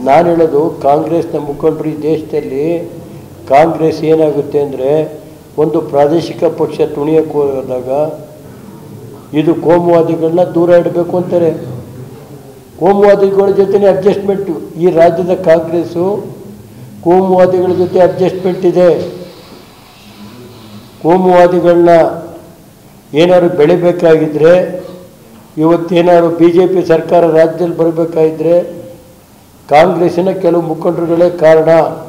ನಾನು ಹೇಳೋದು ಕಾಂಗ್ರೆಸ್ನ ಮುಖಂಡರು ಈ ದೇಶದಲ್ಲಿ ಕಾಂಗ್ರೆಸ್ ಏನಾಗುತ್ತೆ ಅಂದರೆ ಒಂದು ಪ್ರಾದೇಶಿಕ ಪಕ್ಷ ತುಣಿಯಕ್ಕೆ ಹೋದಾಗ ಇದು ಕೋಮುವಾದಿಗಳನ್ನ ದೂರ ಇಡಬೇಕು ಅಂತಾರೆ ಕೋಮುವಾದಿಗಳ ಜೊತೆನೇ ಅಡ್ಜಸ್ಟ್ಮೆಂಟು ಈ ರಾಜ್ಯದ ಕಾಂಗ್ರೆಸ್ಸು ಕೋಮುವಾದಿಗಳ ಜೊತೆ ಅಡ್ಜಸ್ಟ್ಮೆಂಟ್ ಇದೆ ಕೋಮುವಾದಿಗಳನ್ನ ಏನಾದ್ರು ಬೆಳಿಬೇಕಾಗಿದ್ದರೆ ಇವತ್ತೇನಾದ್ರು ಬಿ ಜೆ ಪಿ ಸರ್ಕಾರ ರಾಜ್ಯದಲ್ಲಿ ಬರಬೇಕಾಗಿದ್ದರೆ ಕಾಂಗ್ರೆಸ್ಸಿನ ಕೆಲವು ಮುಖಂಡರುಗಳೇ ಕಾರಣ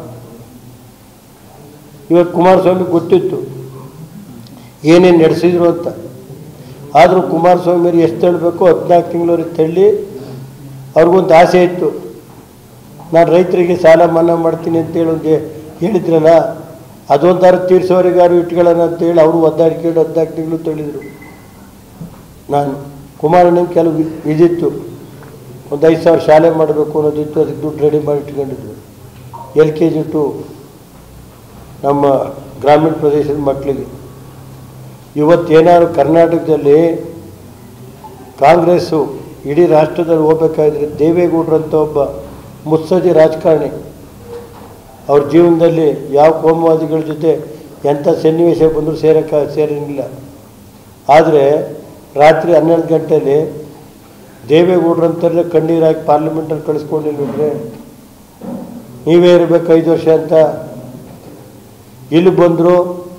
ಇವತ್ತು ಕುಮಾರಸ್ವಾಮಿ ಗೊತ್ತಿತ್ತು ಏನೇನು ನಡೆಸಿದ್ರು ಅಂತ ಆದರೂ ಕುಮಾರಸ್ವಾಮಿ ಎಷ್ಟು ತಳ್ಳಬೇಕು ಹದಿನಾಲ್ಕು ತಿಂಗಳವರೆಗೆ ತಳ್ಳಿ ಅವ್ರಿಗೊಂದು ಆಸೆ ಇತ್ತು ನಾನು ರೈತರಿಗೆ ಸಾಲ ಮನ್ನಾ ಮಾಡ್ತೀನಿ ಅಂತೇಳಿ ಒಂದು ಹೇಳಿದ್ರಲ್ಲ ಅದೊಂದಾರು ತೀರ್ಸೋರಿಗಾರು ಇಟ್ಕೊಳ್ಳೋಣ ಅಂತೇಳಿ ಅವರು ಒದ್ದಾಡಿಕೊಂಡು ಹದಿನಾಲ್ಕು ತಿಂಗಳು ತಳ್ಳಿದ್ರು ನಾನು ಕುಮಾರಣ್ಣನ ಕೆಲವು ಇ- ಇದಿತ್ತು ಒಂದು ಐದು ಸಾವಿರ ಶಾಲೆ ಮಾಡಬೇಕು ಅನ್ನೋದಿತ್ತು ಅದಕ್ಕೆ ದುಡ್ಡು ರೆಡಿ ಮಾಡಿ ಇಟ್ಕೊಂಡಿದ್ರು ಎಲ್ ಕೆ ಜಿ ಟು ನಮ್ಮ ಗ್ರಾಮೀಣ ಪ್ರದೇಶದ ಮಕ್ಕಳಿಗೆ ಇವತ್ತೇನಾದ್ರು ಕರ್ನಾಟಕದಲ್ಲಿ ಕಾಂಗ್ರೆಸ್ಸು ಇಡೀ ರಾಷ್ಟ್ರದಲ್ಲಿ ಹೋಗ್ಬೇಕಾದ್ರೆ ದೇವೇಗೌಡರು ಅಂತ ಒಬ್ಬ ಮುತ್ಸದಿ ರಾಜಕಾರಣಿ ಅವ್ರ ಜೀವನದಲ್ಲಿ ಯಾವ ಕೋಮುವಾದಿಗಳ ಜೊತೆ ಎಂಥ ಸನ್ನಿವೇಶ ಬಂದರೂ ಸೇರಕ್ಕೆ ಸೇರಿರಲಿಲ್ಲ ಆದರೆ ರಾತ್ರಿ ಹನ್ನೆರಡು ಗಂಟೆಯಲ್ಲಿ ದೇವೇಗೌಡರಂತಲ್ಲೇ ಕಣ್ಣೀರು ಹಾಕಿ ಪಾರ್ಲಿಮೆಂಟಲ್ಲಿ ಕಳಿಸ್ಕೊಂಡಿಲ್ವೇ ನೀವೇ ಇರಬೇಕು ಐದು ವರ್ಷ ಅಂತ ಇಲ್ಲಿ ಬಂದರು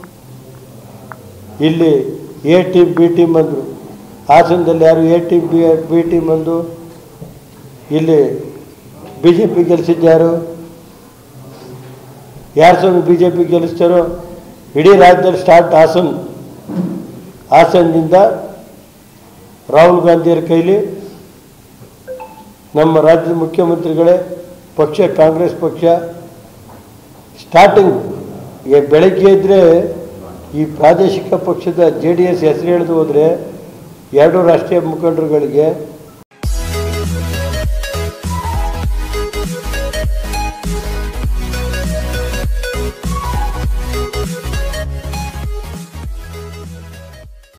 ಇಲ್ಲಿ ಎ ಟೀಮ್ ಬಿ ಟೀಮ್ ಬಂದರು ಹಾಸನದಲ್ಲಿ ಯಾರು A team B B team ಬಂದು ಇಲ್ಲಿ ಬಿ ಜೆ ಪಿ ಗೆಲ್ಲಿಸಿದ್ದು ಯಾರು ಯಾರು ಸ್ವಾಮಿ ಬಿ ಜೆ ಪಿ ಗೆಲ್ಲಿಸ್ತಾರೋ ಇಡೀ ರಾಜ್ಯದಲ್ಲಿ ಸ್ಟಾರ್ಟ್ ಹಾಸನ್ ಹಾಸನದಿಂದ ರಾಹುಲ್ ಗಾಂಧಿಯರ ಕೈಲಿ ನಮ್ಮ ರಾಜ್ಯದ ಮುಖ್ಯಮಂತ್ರಿಗಳೇ ಪಕ್ಷ ಕಾಂಗ್ರೆಸ್ ಪಕ್ಷ ಸ್ಟಾರ್ಟಿಂಗ್ ಈಗ ಬೆಳಗ್ಗೆ ಇದ್ದರೆ ಈ ಪ್ರಾದೇಶಿಕ ಪಕ್ಷದ ಜೆ ಡಿ ಎಸ್ ಹೆಸರು ಹೇಳಿದು ಹೋದರೆ ಎರಡು ರಾಷ್ಟ್ರೀಯ ಮುಖಂಡರುಗಳಿಗೆ